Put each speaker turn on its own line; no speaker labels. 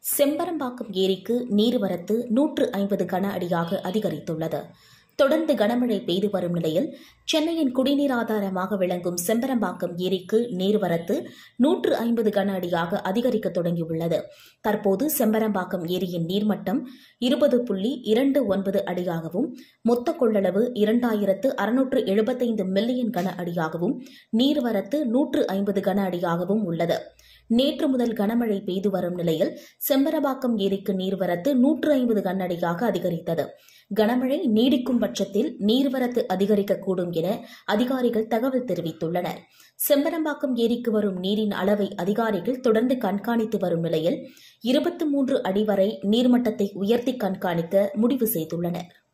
செம்பரம்பாக்கம் ஏரிக்கு நீர்வரத்து நூற்று ஐம்பது கன அடியாக அதிகரித்துள்ளது தொடர்ந்து கனமழை பெய்து வரும் நிலையில் சென்னையின் குடிநீர் ஆதாரமாக விளங்கும் செம்பரம்பாக்கம் ஏரிக்கு நீர்வரத்து நூற்று ஐம்பது கன அடியாக அதிகரிக்க தொடங்கியுள்ளது தற்போது செம்பரம்பாக்கம் ஏரியின் நீர்மட்டம் இருபது புள்ளி இரண்டு ஒன்பது அடியாகவும் மொத்த கொள்ளளவு இரண்டாயிரத்து அறுநூற்று எழுபத்தைந்து மில்லியன் கன அடியாகவும் நீர்வரத்து நூற்று ஐம்பது கன அடியாகவும் உள்ளது நேற்று முதல் கனமழை பெய்து வரும் நிலையில் செம்பரபாக்கம் ஏரிக்கு நீர்வரத்து நூற்று ஐம்பது கனஅடியாக அதிகரித்தது கனமழை நீடிக்கும் பட்சத்தில் நீர்வரத்து அதிகரிக்கக்கூடும் என அதிகாரிகள் தகவல் தெரிவித்துள்ளனர் செம்பரம்பாக்கம் ஏரிக்கு வரும் நீரின் அளவை அதிகாரிகள் தொடர்ந்து கண்காணித்து வரும் நிலையில் இருபத்தி மூன்று அடி வரை நீர்மட்டத்தை உயர்த்தி கண்காணிக்க முடிவு செய்துள்ளனர்